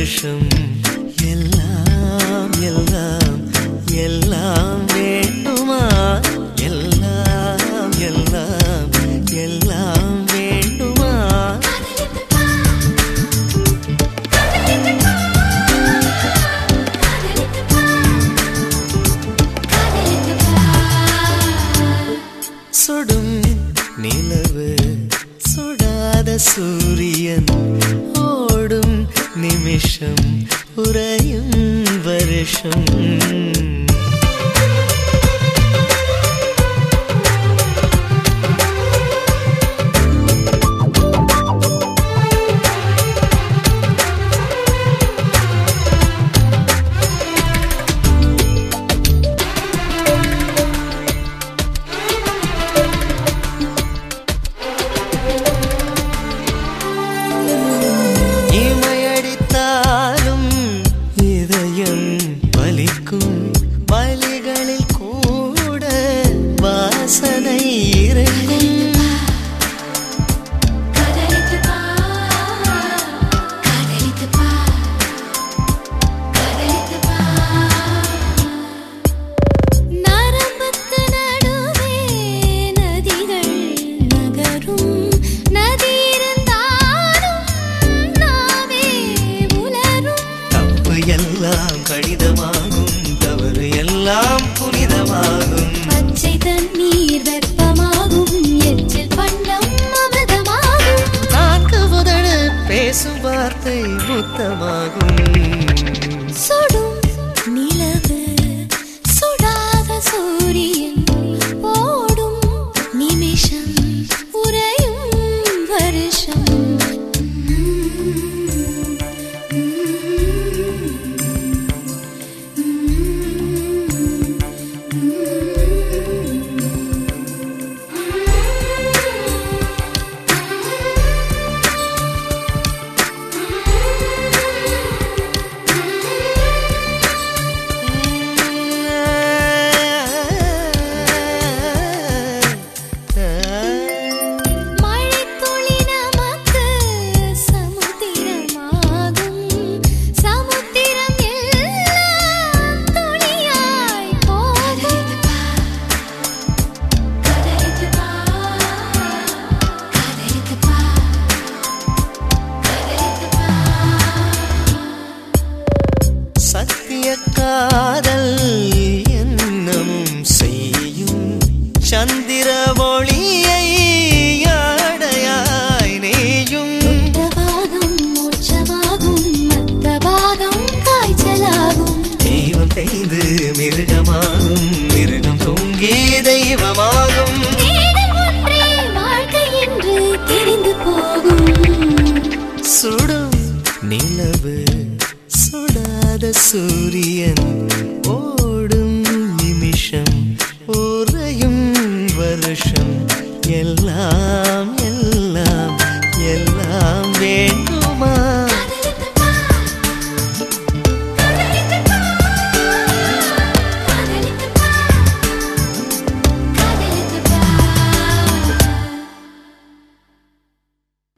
வருஷம் எல்லாம் எல்லாம் எல்லாம் வேண்டுமா எல்லாம் எல்லாம் எல்லாம் வேண்டுமா சுடும் நிலவு சுடாத சூரியன் ஓடும் நிமிஷம் உறையும் வருஷம் இமையடித்தாலும் இதயம் வலிக்கும் வலிகளில் கூட வாசனை இருக்கும் நரம்புக்கு நடுவே நதிகள் நகரும் நதி இருந்தாலும் நாவே உலரும் தப்பு எல்லாம் கடிதமாகும் தவறு எல்லாம் புனிதமாகும் பச்சை தண்ணீர் வெப்பமாகும் எச்சில் பண்டம் அமிர்தமாகும் நான்கு உதடு பேசும் வார்த்தை முத்தமாகும் சுடும் நிலவு சுடாத சூரியன் ஓடும் நிமிஷம் உறையும் வருஷம் மழைத்துளி நமக்கு சமுத்திரமாகும் சமுத்திரம் எல்லாம் துளியாய் போகும் சத்திய காதல் என்னமும் செய்யும் சந்திர ஒளியை ஆடையாய் நெய்யும் பாகம் மோட்சமாகும் மத்த பாகம் காய்ச்சலாகும் தெய்வம் தேய்ந்து மிருகமாகும் மிருகம் தொங்கி தெய்வமாகும் தேடல் ஒன்றே வாழ்க்கை என்று தெரிந்து போகும் சுடும் நிலவு சுடாத சூரியன் ஓடும் நிமிஷம் உறையும் வருஷம் எல்லாம் எல்லாம் எல்லாம் வேண்டும்